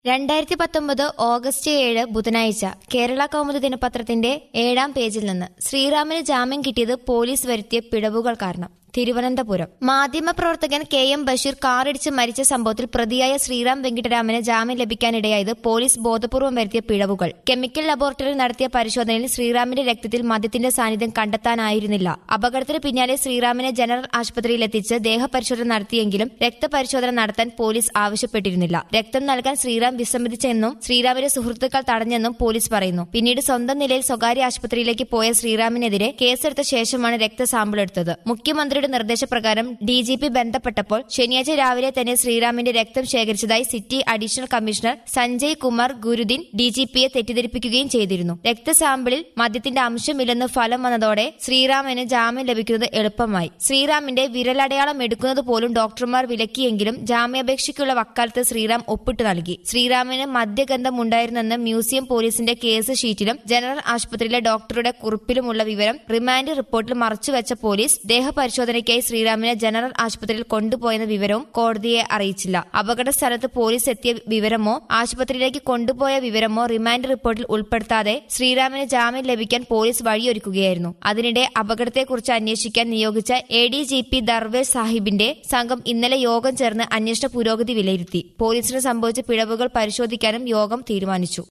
രണ്ടായിരത്തി പത്തൊമ്പത് ഓഗസ്റ്റ് ഏഴ് ബുധനാഴ്ച കേരള കൗമുദി ദിനപത്രത്തിന്റെ ഏഴാം പേജിൽ നിന്ന് ശ്രീറാമിന് ജാമ്യം കിട്ടിയത് പോലീസ് വരുത്തിയ പിഴവുകൾ കാരണം തിരുവനന്തപുരം മാധ്യമപ്രവർത്തകൻ കെ എം ബഷീർ കാറിടിച്ച് മരിച്ച സംഭവത്തിൽ പ്രതിയായ ശ്രീറാം വെങ്കിട്ടരാമന് ജാമ്യം ലഭിക്കാനിടയായത് പോലീസ് ബോധപൂർവം വരുത്തിയ പിഴവുകൾ കെമിക്കൽ ലബോറട്ടറിയിൽ നടത്തിയ പരിശോധനയിൽ ശ്രീറാമിന്റെ രക്തത്തിൽ മദ്യത്തിന്റെ സാന്നിധ്യം കണ്ടെത്താനായിരുന്നില്ല അപകടത്തിന് പിന്നാലെ ശ്രീറാമിനെ ജനറൽ ആശുപത്രിയിൽ എത്തിച്ച് ദേഹപരിശോധന നടത്തിയെങ്കിലും രക്തപരിശോധന നടത്താൻ പോലീസ് ആവശ്യപ്പെട്ടിരുന്നില്ല രക്തം നൽകാൻ ശ്രീറാം വിസമ്മതിച്ചെന്നും ശ്രീറാമിന്റെ സുഹൃത്തുക്കൾ തടഞ്ഞെന്നും പോലീസ് പറയുന്നു പിന്നീട് സ്വന്തം നിലയിൽ സ്വകാര്യ ആശുപത്രിയിലേക്ക് പോയ ശ്രീറാമിനെതിരെ കേസെടുത്ത ശേഷമാണ് രക്തസാമ്പിൾ എടുത്തത് മുഖ്യമന്ത്രിയുടെ നിർദ്ദേശപ്രകാരം ഡി ജി പി ബന്ധപ്പെട്ടപ്പോൾ ശനിയാഴ്ച രാവിലെ തന്നെ ശ്രീറാമിന്റെ രക്തം ശേഖരിച്ചതായി city additional commissioner Sanjay Kumar Gurudin D G പിയെ തെറ്റിദ്ധരിപ്പിക്കുകയും ചെയ്തിരുന്നു രക്തസാമ്പിളിൽ മദ്യത്തിന്റെ അംശമില്ലെന്ന് ഫലം വന്നതോടെ ശ്രീറാമിന് ജാമ്യം ലഭിക്കുന്നത് എളുപ്പമായി ശ്രീറാമിന്റെ വിരലടയാളം എടുക്കുന്നത് പോലും ഡോക്ടർമാർ വിലക്കിയെങ്കിലും ജാമ്യാപേക്ഷയ്ക്കുള്ള വക്കാലത്ത് ശ്രീറാം ഒപ്പിട്ട് നൽകി ശ്രീറാമിന് മദ്യഗന്ധം ഉണ്ടായിരുന്നെന്ന് മ്യൂസിയം പോലീസിന്റെ കേസ് ഷീറ്റിലും ജനറൽ ആശുപത്രിയിലെ ഡോക്ടറുടെ കുറിപ്പിലുമുള്ള വിവരം റിമാൻഡ് റിപ്പോർട്ടിൽ മറച്ചുവെച്ച പോലീസ് ദേഹപരിശോധനയ്ക്കായി ശ്രീറാമിനെ ജനറൽ ആശുപത്രിയിൽ കൊണ്ടുപോയെന്ന വിവരവും കോടതിയെ അറിയിച്ചില്ല അപകട സ്ഥലത്ത് പോലീസ് എത്തിയ വിവരമോ ആശുപത്രിയിലേക്ക് കൊണ്ടുപോയ വിവരമോ റിമാൻഡ് റിപ്പോർട്ടിൽ ഉൾപ്പെടുത്താതെ ശ്രീറാമിന് ജാമ്യം ലഭിക്കാൻ പോലീസ് വഴിയൊരുക്കുകയായിരുന്നു അതിനിടെ അപകടത്തെക്കുറിച്ച് അന്വേഷിക്കാൻ നിയോഗിച്ച A D G P Darvesh സാഹിബിന്റെ സംഘം ഇന്നലെ യോഗം ചേർന്ന് അന്വേഷണ പുരോഗതി വിലയിരുത്തി പോലീസിന് സംഭവിച്ച പിഴവുകൾ പരിശോധിക്കാനും യോഗം തീരുമാനിച്ചു